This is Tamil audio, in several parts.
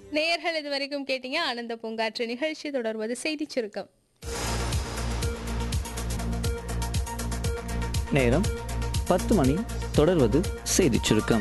நேயர்கள் இது வரைக்கும் கேட்டீங்க ஆனந்த பூங்காற்று நிகழ்ச்சி தொடர்வது செய்திச் சுருக்கம் நேரம் பத்து மணி தொடர்வது செய்திச் சுருக்கம்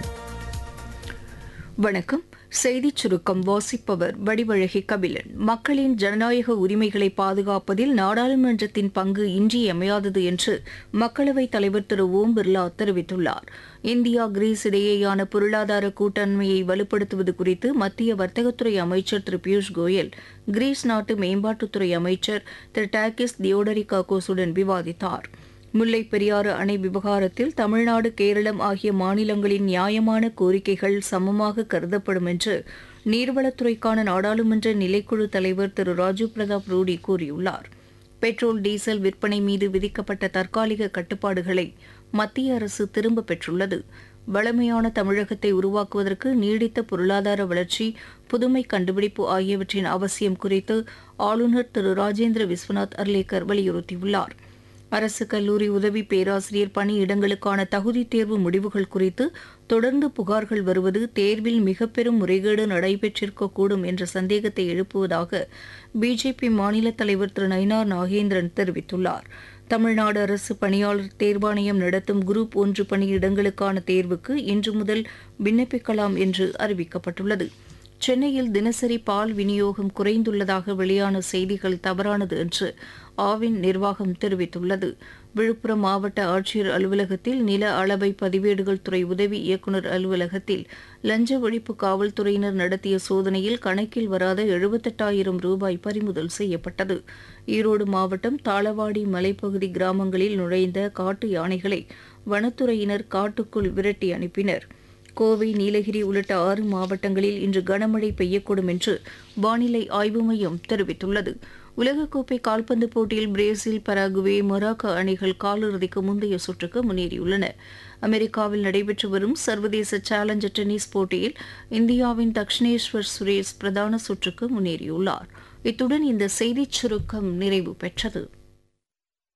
வணக்கம் செய்திச் சுருக்கம் வாசிப்பவர் வடிவழகி கபிலன் மக்களின் ஜனநாயக உரிமைகளை பாதுகாப்பதில் நாடாளுமன்றத்தின் பங்கு இன்றியமையாதது என்று மக்களவைத் தலைவர் திரு ஓம் பிர்லா தெரிவித்துள்ளார் இந்தியா கிரீஸ் இடையேயான பொருளாதார கூட்டண்மையை வலுப்படுத்துவது குறித்து மத்திய வர்த்தகத்துறை அமைச்சர் திரு பியூஷ் கோயல் கிரீஸ் நாட்டு மேம்பாட்டுத்துறை அமைச்சர் திரு டாக்கிஸ் தியோடரிகாகோஸுடன் விவாதித்தார் முல்லை பெரியாறு அணை விவகாரத்தில் தமிழ்நாடு கேரளம் ஆகிய மாநிலங்களின் நியாயமான கோரிக்கைகள் சமமாக கருதப்படும் என்று நீர்வளத்துறைக்கான நாடாளுமன்ற நிலைக்குழு தலைவர் திரு ராஜீவ் பிரதாப் ரூடி கூறியுள்ளார் பெட்ரோல் டீசல் விற்பனை மீது விதிக்கப்பட்ட தற்காலிக கட்டுப்பாடுகளை மத்திய அரசு திரும்பப் பெற்றுள்ளது வளமையான தமிழகத்தை உருவாக்குவதற்கு நீடித்த பொருளாதார வளர்ச்சி புதுமை கண்டுபிடிப்பு ஆகியவற்றின் அவசியம் குறித்து ஆளுநர் திரு ராஜேந்திர விஸ்வநாத் அர்லேக்கர் வலியுறுத்தியுள்ளார் அரசு கல்லூரி உதவி பேராசிரியர் பணியிடங்களுக்கான தகுதி தேர்வு முடிவுகள் குறித்து தொடர்ந்து புகார்கள் வருவது தேர்வில் மிக பெரும் முறைகேடு நடைபெற்றிருக்கக்கூடும் என்ற சந்தேகத்தை எழுப்புவதாக பிஜேபி மாநில தலைவர் திரு நயினார் நாகேந்திரன் தெரிவித்துள்ளார் தமிழ்நாடு அரசு பணியாளர் தேர்வாணையம் நடத்தும் குரூப் ஒன்று பணியிடங்களுக்கான தேர்வுக்கு இன்று முதல் விண்ணப்பிக்கலாம் என்று அறிவிக்கப்பட்டுள்ளது சென்னையில் தினசரி பால் விநியோகம் குறைந்துள்ளதாக வெளியான செய்திகள் தவறானது என்று ஆவின் நிர்வாகம் தெரிவித்துள்ளது விழுப்புரம் மாவட்ட ஆட்சியர் அலுவலகத்தில் நில அளவை பதிவேடுகள் துறை உதவி இயக்குநர் அலுவலகத்தில் லஞ்ச ஒழிப்பு காவல்துறையினர் நடத்திய சோதனையில் கணக்கில் வராத எழுபத்தெட்டாயிரம் ரூபாய் பறிமுதல் செய்யப்பட்டது ஈரோடு மாவட்டம் தாளவாடி மலைப்பகுதி கிராமங்களில் நுழைந்த காட்டு யானைகளை வனத்துறையினர் காட்டுக்குள் விரட்டி அனுப்பினர் கோவை நீலகிரி உள்ளிட்ட ஆறு மாவட்டங்களில் இன்று கனமழை பெய்யக்கூடும் என்று வானிலை ஆய்வு மையம் தெரிவித்துள்ளது உலகக்கோப்பை கால்பந்து போட்டியில் பிரேசில் பராகுவே மொராக்கோ அணிகள் காலிறுதிக்கு முந்தைய சுற்றுக்கு முன்னேறியுள்ளன அமெரிக்காவில் நடைபெற்று வரும் சர்வதேச சேலஞ்சர் டென்னிஸ் போட்டியில் இந்தியாவின் தக்ஷிணேஸ்வர் சுரேஷ் பிரதான சுற்றுக்கு முன்னேறியுள்ளார் இத்துடன் இந்த செய்திச் சுருக்கம் நிறைவு பெற்றது